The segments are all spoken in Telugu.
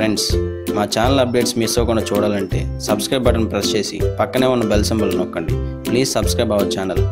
ఫ్రెండ్స్ మా ఛానల్ అప్డేట్స్ మిస్ అవ్వకుండా చూడాలంటే సబ్స్క్రైబ్ బటన్ ప్రెస్ చేసి పక్కనే ఉన్న బెల్ సింబల్ నొక్కండి ప్లీజ్ సబ్స్క్రైబ్ అవర్ ఛానల్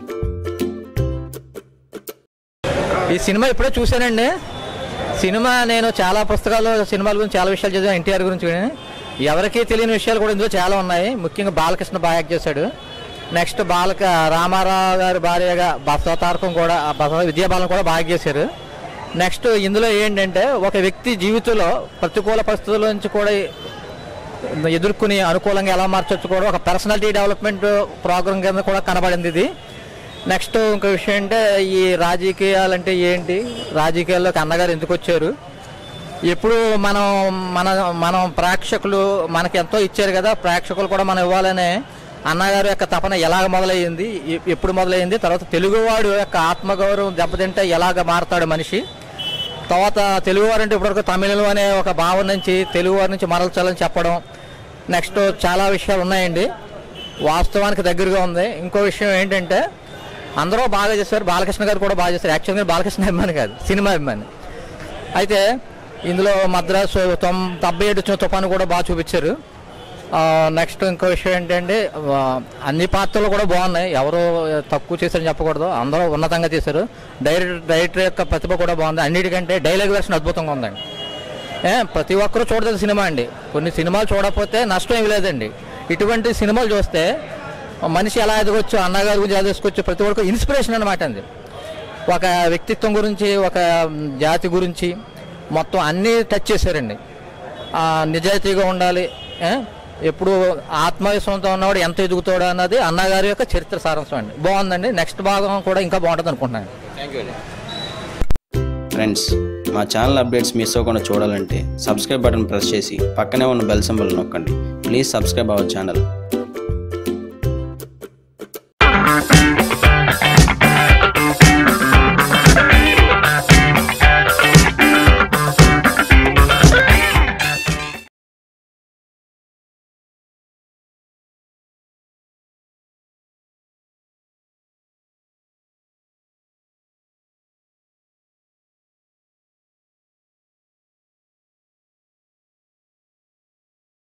ఈ సినిమా ఇప్పుడే చూశానండి సినిమా నేను చాలా పుస్తకాలు సినిమాల గురించి చాలా విషయాలు చదివాను ఎన్టీఆర్ గురించి కూడా. ఎవరికీ తెలియని విషయాలు కూడా ఇందులో చాలా ఉన్నాయి ముఖ్యంగా బాలకృష్ణ బాగా యాక్ట్ చేశాడు నెక్స్ట్ బాలక రామారావు గారి భార్యగా బసవతారకం కూడా బసవ విద్యాబాలం కూడా బాగా చేశారు నెక్స్ట్ ఇందులో ఏంటంటే ఒక వ్యక్తి జీవితంలో ప్రతికూల పరిస్థితుల నుంచి కూడా ఎదుర్కొని అనుకూలంగా ఎలా మార్చొచ్చు కూడా ఒక పర్సనాలిటీ డెవలప్మెంట్ ప్రోగ్రామ్ కింద కూడా కనబడింది ఇది నెక్స్ట్ ఇంకో విషయం అంటే ఈ రాజకీయాలు అంటే ఏంటి రాజకీయాల్లోకి అన్నగారు ఎందుకు వచ్చారు ఎప్పుడు మనం మన మనం ప్రేక్షకులు మనకి ఎంతో ఇచ్చారు కదా ప్రేక్షకులు కూడా మనం ఇవ్వాలనే అన్నగారి యొక్క తపన ఎలాగ మొదలయ్యింది ఎ- ఎప్పుడు మొదలైంది తర్వాత తెలుగువాడు యొక్క ఆత్మగౌరవం దెబ్బతింటే ఎలాగ మారతాడు మనిషి తర్వాత తెలుగువారు అంటే ఇప్పటివరకు తమిళం అనే ఒక భావం నుంచి తెలుగువారి నుంచి మరల్చాలని చెప్పడం నెక్స్ట్ చాలా విషయాలు ఉన్నాయండి వాస్తవానికి దగ్గరగా ఉంది ఇంకో విషయం ఏంటంటే అందరూ బాగా చేశారు బాలకృష్ణ గారు కూడా బాగా చేశారు యాక్చువల్గా బాలకృష్ణ అభిమాని కాదు సినిమా అభిమాని అయితే ఇందులో మద్రాసు తొం డెబ్బై ఏడు వచ్చిన తుఫాను కూడా బాగా చూపించారు నెక్స్ట్ ఇంకో విషయం ఏంటంటే ఆ, అన్ని పాత్రలు కూడా బాగున్నాయి ఎవరు తక్కువ చేశారని చెప్పకూడదు అందరూ ఉన్నతంగా చేశారు డైరెక్టర్ డైరెక్టర్ యొక్క ప్రతిభ కూడా బాగుంది అన్నిటికంటే డైలాగ్ వెర్షన్ అద్భుతంగా ఉందండి ఏ ప్రతి ఒక్కరూ చూడదగ్గ సినిమా అండి కొన్ని సినిమాలు చూడకపోతే నష్టం ఏమి లేదండి ఇటువంటి సినిమాలు చూస్తే మనిషి ఎలా ఎదగొచ్చు అన్నగారి గురించి ఎలా తీసుకోవచ్చు ప్రతి ఒక్కరికి ఇన్స్పిరేషన్ అనమాట అండి ఒక వ్యక్తిత్వం గురించి ఒక జాతి గురించి మొత్తం అన్నీ టచ్ చేశారండి ఆ, నిజాయితీగా ఉండాలి ఏ? ఎప్పుడు ఆత్మవిశ్వాసంతో ఉన్నవాడు ఎంత ఎదుగుతాడు అన్నది అన్నగారి యొక్క చరిత్ర సారాంశం అండి బాగుందండి నెక్స్ట్ భాగం కూడా ఇంకా బాగుంటుంది అనుకుంటున్నాను థ్యాంక్ యూ ఫ్రెండ్స్ మా ఛానల్ అప్డేట్స్ మిస్ అవ్వకుండా చూడాలంటే సబ్స్క్రైబ్ బటన్ ప్రెస్ చేసి పక్కనే ఉన్న బెల్ సింబల్ నొక్కండి ప్లీజ్ సబ్స్క్రైబ్ అవర్ ఛానల్